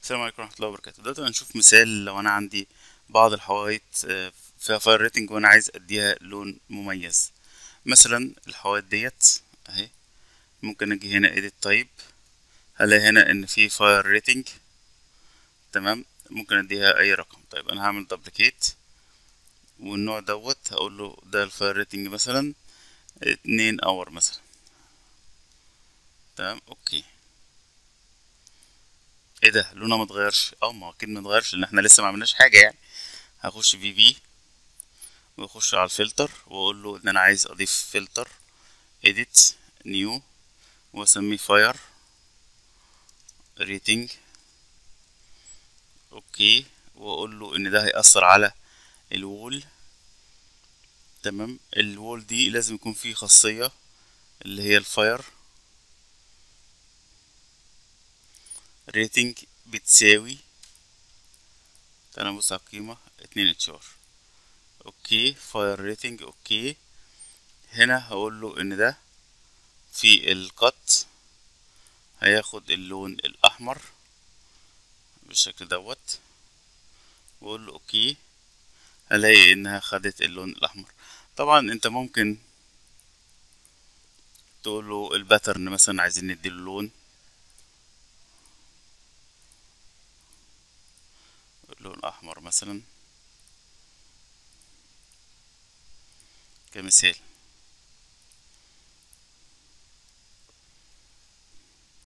السلام عليكم ورحمة الله وبركاته دلوقتي هنشوف مثال لو أنا عندي بعض الحوايط آه، فيها فاير ريتنج وأنا عايز أديها لون مميز مثلا الحوايط ديت أهي ممكن أجي هنا edit type هلاقي هنا إن في فاير ريتنج تمام ممكن أديها أي رقم طيب أنا هعمل duplicate والنوع دوت هقول له ده الفاير ريتنج مثلا اتنين اور مثلا تمام اوكي ايه ده لونها متغيرش اه ما هو اكيد متغيرش لان احنا لسه ما عملناش حاجه يعني هخش في في واخش على الفلتر واقول له ان انا عايز اضيف فلتر edit new واسميه fire rating اوكي واقول له ان ده هيأثر على الوول تمام الوول دي لازم يكون فيه خاصية اللي هي الفاير ريتنج بتساوي تعالى نبص على القيمة اتنين اتشار اوكي فاير ريتنج اوكي هنا هقول له ان ده في القط هياخد اللون الاحمر بالشكل دوت واقول له اوكي هلاقي انها خدت اللون الاحمر طبعا انت ممكن تقول له الباترن مثلا عايزين نديله لون لون احمر مثلا كمثال